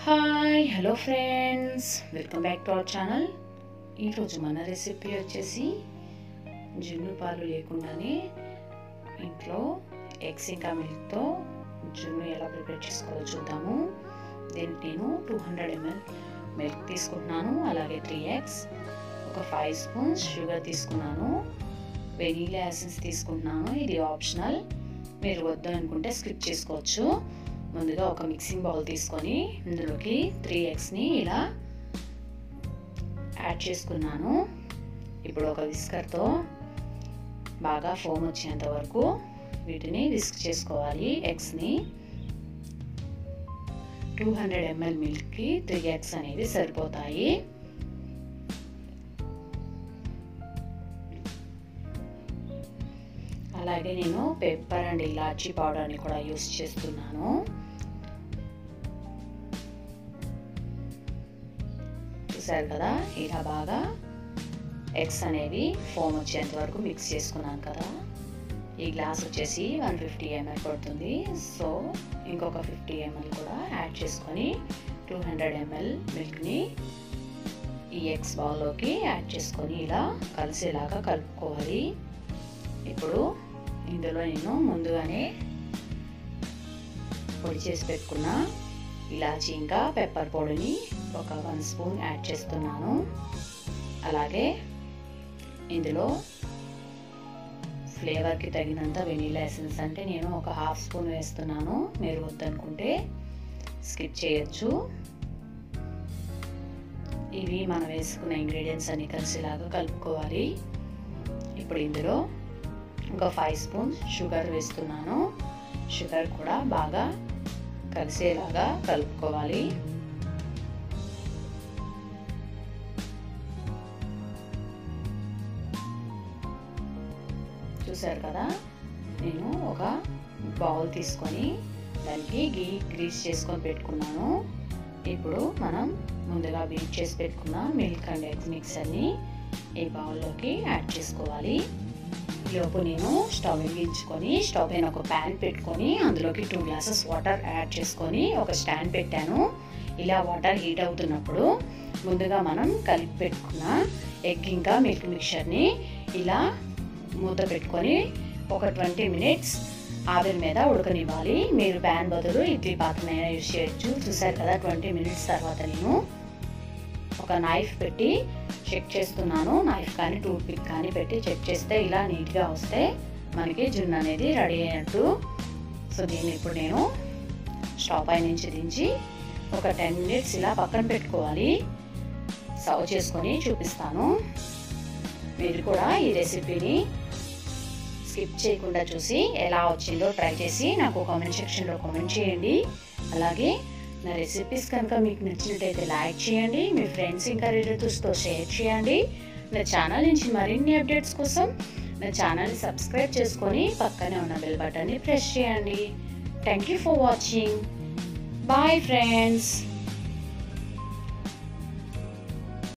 hi hello friends welcome back to our channel ఈరోజు మన recipe వచ్చేసి జున్ను పాలు లేకుండానే ఇంట్లో ఎగ్స్ ఇంకా మిల్క్తో జున్ను ఎలా ప్రిపేర్ చేసుకోవాలో చూద్దాము దీనికి నేను టూ హండ్రెడ్ ఎంఎల్ మిల్క్ తీసుకుంటున్నాను అలాగే త్రీ ఎగ్స్ ఒక ఫైవ్ స్పూన్స్ షుగర్ తీసుకున్నాను వెనీలా ఎసెన్స్ తీసుకుంటున్నాను ఇది ఆప్షనల్ మీరు వద్దు అనుకుంటే స్కిప్ చేసుకోవచ్చు ముందుగా ఒక మిక్సింగ్ బౌల్ తీసుకొని ఇందులోకి త్రీ ఎగ్స్ని ఇలా యాడ్ చేసుకున్నాను ఇప్పుడు ఒక విస్కర్తో బాగా ఫోమ్ వచ్చేంత వరకు వీటిని విస్క్ చేసుకోవాలి ఎగ్స్ని టూ హండ్రెడ్ ఎంఎల్ మిల్క్కి త్రీ ఎగ్స్ అనేవి సరిపోతాయి అలాగే నేను పెప్పర్ అండ్ ఇలాచీ పౌడర్ని కూడా యూస్ చేస్తున్నాను చూసారు కదా ఇలా బాగా ఎగ్స్ అనేవి ఫోమ్ వచ్చేంత వరకు మిక్స్ చేసుకున్నాను కదా ఈ గ్లాస్ వచ్చేసి వన్ ఫిఫ్టీ ఎంఎల్ పడుతుంది సో ఇంకొక ఫిఫ్టీ ఎంఎల్ కూడా యాడ్ చేసుకొని టూ హండ్రెడ్ ఎంఎల్ మిల్క్ని ఈ ఎగ్స్ బౌల్లోకి యాడ్ చేసుకొని ఇలా కలిసేలాగా కలుపుకోవాలి ఇప్పుడు ఇందులో నేను ముందుగానే పొడి చేసి పెట్టుకున్న ఇలాచీ ఇంకా పెప్పర్ పొడిని ఒక వన్ స్పూన్ యాడ్ చేస్తున్నాను అలాగే ఇందులో ఫ్లేవర్కి తగినంత వెనీలా ఎసెన్స్ అంటే నేను ఒక హాఫ్ స్పూన్ వేస్తున్నాను మీరు వద్దనుకుంటే స్కిప్ చేయొచ్చు ఇవి మనం వేసుకున్న ఇంగ్రీడియంట్స్ అన్ని కలిసేలాగా కలుపుకోవాలి ఇప్పుడు ఇందులో ఒక ఫైవ్ స్పూన్ షుగర్ వేస్తున్నాను షుగర్ కూడా బాగా కలిసేలాగా కలుపుకోవాలి చూసారు కదా నేను ఒక బౌల్ తీసుకొని దానికి గీ గ్రీస్ చేసుకొని పెట్టుకున్నాను ఇప్పుడు మనం ముందుగా బీట్ చేసి పెట్టుకున్న మిల్క్ అండ్ ఎగ్ మిక్సర్ని ఈ బౌల్లోకి యాడ్ చేసుకోవాలి లోపు నేను స్టవ్ వెలిగించుకొని స్టవ్ పైన ఒక ప్యాన్ పెట్టుకొని అందులోకి టూ గ్లాసెస్ వాటర్ యాడ్ చేసుకొని ఒక స్టాండ్ పెట్టాను ఇలా వాటర్ హీట్ అవుతున్నప్పుడు ముందుగా మనం కలిపి పెట్టుకున్న ఎగ్ ఇంకా మిల్క్ మిక్చర్ని ఇలా మూత పెట్టుకొని ఒక ట్వంటీ మినిట్స్ ఆవిరి మీద ఉడకనివ్వాలి మీరు ప్యాన్ బదులు ఇడ్లీ పాత్రనైనా యూజ్ చేయొచ్చు చూసారు కదా ట్వంటీ మినిట్స్ తర్వాత నేను ఒక నైఫ్ పెట్టి చెక్ చేస్తున్నాను నైఫ్ కానీ టూత్ పిక్ కానీ పెట్టి చెక్ చేస్తే ఇలా నీట్గా వస్తే మనకి జున్ను అనేది రెడీ అయినట్టు సో దీన్ని ఇప్పుడు నేను స్టవ్ పై నుంచి దించి ఒక టెన్ మినిట్స్ ఇలా పక్కన పెట్టుకోవాలి సర్వ్ చేసుకొని చూపిస్తాను మీరు కూడా ఈ రెసిపీని స్కిప్ చేయకుండా చూసి ఎలా వచ్చిందో ట్రై చేసి నాకు కామెంట్ సెక్షన్లో కామెంట్ చేయండి అలాగే నా రెసిపీస్ కనుక మీకు నచ్చినట్టయితే లైక్ చేయండి మీ ఫ్రెండ్స్ ఇంకా రిలేటివ్స్తో షేర్ చేయండి నా ఛానల్ నుంచి మరిన్ని అప్డేట్స్ కోసం నా ఛానల్ని సబ్స్క్రైబ్ చేసుకొని పక్కనే ఉన్న బెల్ బటన్ని ప్రెస్ చేయండి thank you for watching bye friends